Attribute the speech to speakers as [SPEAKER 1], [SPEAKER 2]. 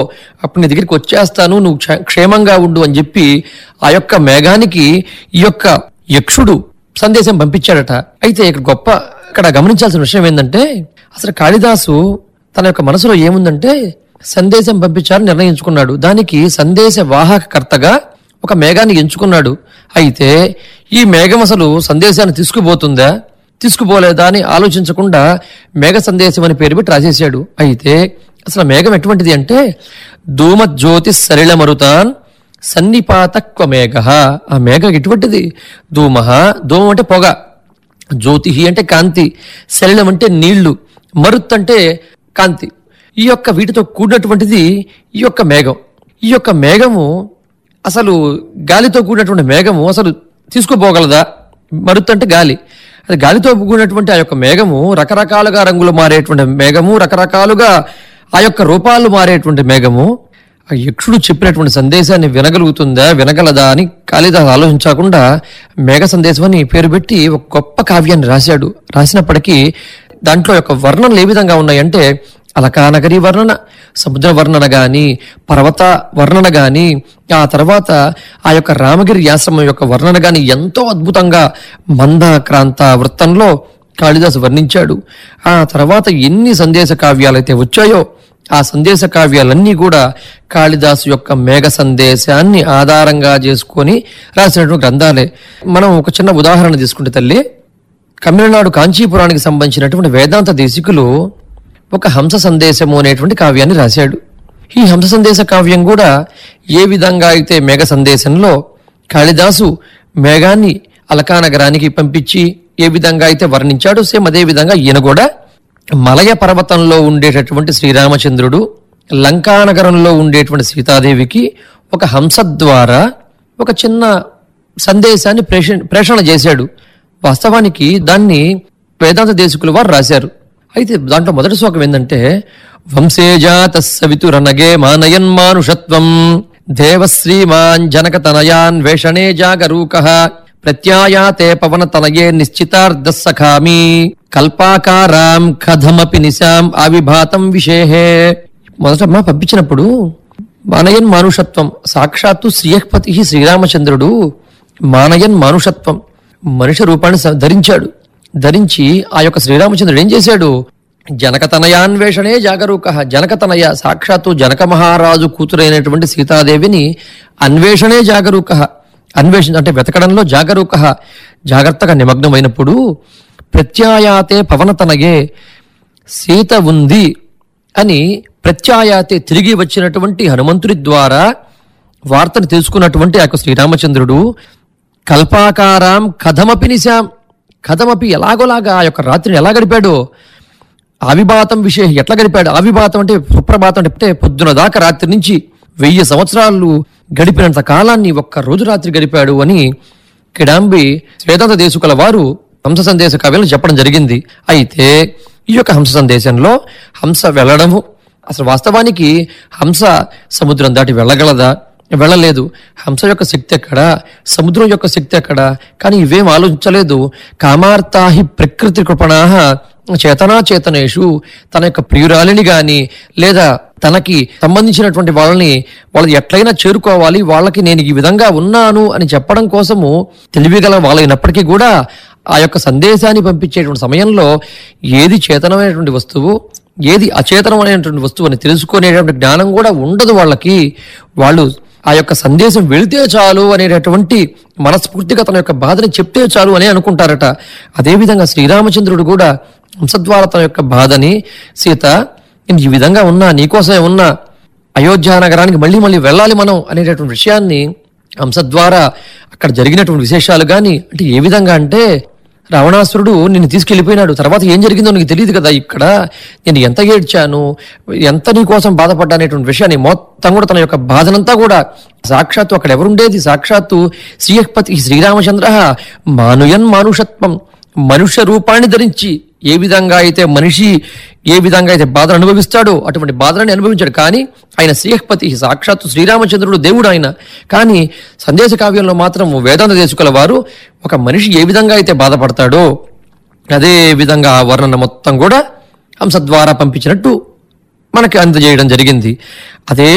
[SPEAKER 1] అప్పుడు నీ దగ్గరికి వచ్చేస్తాను నువ్వు క్ష- క్షేమంగా ఉండు అని చెప్పి ఆ యొక్క మేఘానికి ఈ యొక్క యక్షుడు సందేశం పంపించాడట అయితే ఇక్కడ గొప్ప ఇక్కడ గమనించాల్సిన విషయం ఏంటంటే అసలు కాళిదాసు తన యొక్క మనసులో ఏముందంటే సందేశం పంపించాలని నిర్ణయించుకున్నాడు దానికి సందేశ వాహకర్తగా ఒక మేఘాన్ని ఎంచుకున్నాడు అయితే ఈ మేఘం అసలు సందేశాన్ని తీసుకుపోతుందా తీసుకుపోలేదా అని ఆలోచించకుండా మేఘ సందేశం అని పేరు పెట్టి రాసేశాడు అయితే అసలు మేఘం ఎటువంటిది అంటే ధూమ జ్యోతి సరిళ మరుతాన్ సన్నిపాతక్వ మేఘ ఆ మేఘ ఎటువంటిది ధూమ ధూమం అంటే పొగ జ్యోతి అంటే కాంతి సలిలం అంటే నీళ్లు మరుత్ అంటే కాంతి ఈ యొక్క వీటితో కూడినటువంటిది ఈ యొక్క మేఘం ఈ యొక్క మేఘము అసలు గాలితో కూడినటువంటి మేఘము అసలు తీసుకుపోగలదా మరుత్ అంటే గాలి అది గాలితో కూడినటువంటి ఆ యొక్క మేఘము రకరకాలుగా రంగులు మారేటువంటి మేఘము రకరకాలుగా ఆ యొక్క రూపాలు మారేటువంటి మేఘము ఆ యక్షుడు చెప్పినటువంటి సందేశాన్ని వినగలుగుతుందా వినగలదా అని కాళిదాసు ఆలోచించకుండా మేఘ సందేశం అని పేరు పెట్టి ఒక గొప్ప కావ్యాన్ని రాశాడు రాసినప్పటికీ దాంట్లో యొక్క వర్ణనలు ఏ విధంగా ఉన్నాయంటే అలకానగరి వర్ణన సముద్ర వర్ణన గాని పర్వత వర్ణన గాని ఆ తర్వాత ఆ యొక్క రామగిరి ఆశ్రమం యొక్క వర్ణన గాని ఎంతో అద్భుతంగా మందాక్రాంత వృత్తంలో కాళిదాసు వర్ణించాడు ఆ తర్వాత ఎన్ని సందేశ కావ్యాలైతే వచ్చాయో ఆ సందేశ కావ్యాలన్నీ కూడా కాళిదాసు యొక్క మేఘ సందేశాన్ని ఆధారంగా చేసుకొని రాసినటువంటి గ్రంథాలే మనం ఒక చిన్న ఉదాహరణ తీసుకుంటే తల్లి తమిళనాడు కాంచీపురానికి సంబంధించినటువంటి వేదాంత దేశికులు ఒక హంస సందేశము అనేటువంటి కావ్యాన్ని రాశాడు ఈ హంస సందేశ కావ్యం కూడా ఏ విధంగా అయితే మేఘ సందేశంలో కాళిదాసు మేఘాన్ని అలకా నగరానికి పంపించి ఏ విధంగా అయితే వర్ణించాడో సేమ్ అదే విధంగా ఈయన కూడా మలయ పర్వతంలో ఉండేటటువంటి శ్రీరామచంద్రుడు లంకానగరంలో ఉండేటువంటి సీతాదేవికి ఒక హంస ద్వారా ఒక చిన్న సందేశాన్ని ప్రేష ప్రేషణ చేశాడు వాస్తవానికి దాన్ని వేదాంత దేశకులు వారు రాశారు అయితే దాంట్లో మొదటి శ్లోకం ఏంటంటే వంశేజాత సవితురనగే మానయన్ మానుషత్వం దేవశ్రీమాన్ జనక తనయాన్ వేషణే జాగరూక ప్రత్యాయాతే పవన తనయే నిశ్చితార్థ సఖామి కల్పాకారాం కథమపి నిశాం అవిభాతం విషేహే మొదట అమ్మ పంపించినప్పుడు మానయన్ మానుషత్వం సాక్షాత్తు శ్రీయపతి శ్రీరామచంద్రుడు మానయన్ మానుషత్వం మనిషి రూపాన్ని స- ధరించాడు ధరించి ఆ యొక్క శ్రీరామచంద్రుడు ఏం చేశాడు జనకతనయాన్వేషణే జాగరూక జనకతనయ సాక్షాత్తు జనక మహారాజు కూతురైనటువంటి సీతాదేవిని అన్వేషణే జాగరూక అన్వేషణ అంటే వెతకడంలో జాగరూక జాగ్రత్తగా నిమగ్నమైనప్పుడు ప్రత్యాయాతే పవనతనయే సీత ఉంది అని ప్రత్యాయాతే తిరిగి వచ్చినటువంటి హనుమంతుడి ద్వారా వార్తను తెలుసుకున్నటువంటి ఆ యొక్క శ్రీరామచంద్రుడు కల్పాకారాం కథమపి నిశాం కథమపి ఎలాగోలాగా ఆ యొక్క రాత్రిని ఎలా గడిపాడో ఆవిభాతం విషయం ఎట్లా గడిపాడు ఆవిభాతం అంటే సుప్రభాతం అంటే పొద్దున దాకా రాత్రి నుంచి వెయ్యి సంవత్సరాలు గడిపినంత కాలాన్ని ఒక్క రోజు రాత్రి గడిపాడు అని కిడాంబి వేదాంత దేశకుల వారు హంస సందేశ కవ్యంలో చెప్పడం జరిగింది అయితే ఈ యొక్క హంస సందేశంలో హంస వెళ్ళడము అసలు వాస్తవానికి హంస సముద్రం దాటి వెళ్ళగలదా వెళ్ళలేదు హంస యొక్క శక్తి ఎక్కడ సముద్రం యొక్క శక్తి ఎక్కడ కానీ ఇవేం ఆలోచించలేదు కామార్తాహి ప్రకృతి కృపణాహ చేతనా చేతనేషు తన యొక్క ప్రియురాలిని గాని లేదా తనకి సంబంధించినటువంటి వాళ్ళని వాళ్ళు ఎట్లయినా చేరుకోవాలి వాళ్ళకి నేను ఈ విధంగా ఉన్నాను అని చెప్పడం కోసము తెలివిగల వాళ్ళైనప్పటికీ కూడా ఆ యొక్క సందేశాన్ని పంపించేటువంటి సమయంలో ఏది చేతనమైనటువంటి వస్తువు ఏది అచేతనమైనటువంటి వస్తువు అని తెలుసుకునేటువంటి జ్ఞానం కూడా ఉండదు వాళ్ళకి వాళ్ళు ఆ యొక్క సందేశం వెళితే చాలు అనేటటువంటి మనస్ఫూర్తిగా తన యొక్క బాధని చెప్తే చాలు అని అనుకుంటారట అదేవిధంగా శ్రీరామచంద్రుడు కూడా హంసద్వార తన యొక్క బాధని సీత నేను ఈ విధంగా ఉన్నా నీకోసమే ఉన్నా అయోధ్య నగరానికి మళ్ళీ మళ్ళీ వెళ్ళాలి మనం అనేటటువంటి విషయాన్ని హంస ద్వారా అక్కడ జరిగినటువంటి విశేషాలు కానీ అంటే ఏ విధంగా అంటే రావణాసురుడు నిన్ను తీసుకెళ్లిపోయినాడు తర్వాత ఏం జరిగిందో నీకు తెలియదు కదా ఇక్కడ నేను ఎంత ఏడ్చాను ఎంత నీ కోసం బాధపడ్డా అనేటువంటి విషయాన్ని మొత్తం కూడా తన యొక్క బాధనంతా కూడా సాక్షాత్తు అక్కడ ఎవరుండేది సాక్షాత్తు శ్రీయపతి శ్రీరామచంద్ర మానుయన్ మానుషత్వం మనుష్య రూపాన్ని ధరించి ఏ విధంగా అయితే మనిషి ఏ విధంగా అయితే బాధను అనుభవిస్తాడో అటువంటి బాధలను అనుభవించాడు కానీ ఆయన శ్రీయపతి సాక్షాత్తు శ్రీరామచంద్రుడు దేవుడు ఆయన కానీ సందేశ కావ్యంలో మాత్రం వేదాంత దేశకుల వారు ఒక మనిషి ఏ విధంగా అయితే బాధపడతాడో అదే విధంగా ఆ వర్ణన మొత్తం కూడా హంస ద్వారా పంపించినట్టు మనకి అందజేయడం జరిగింది అదే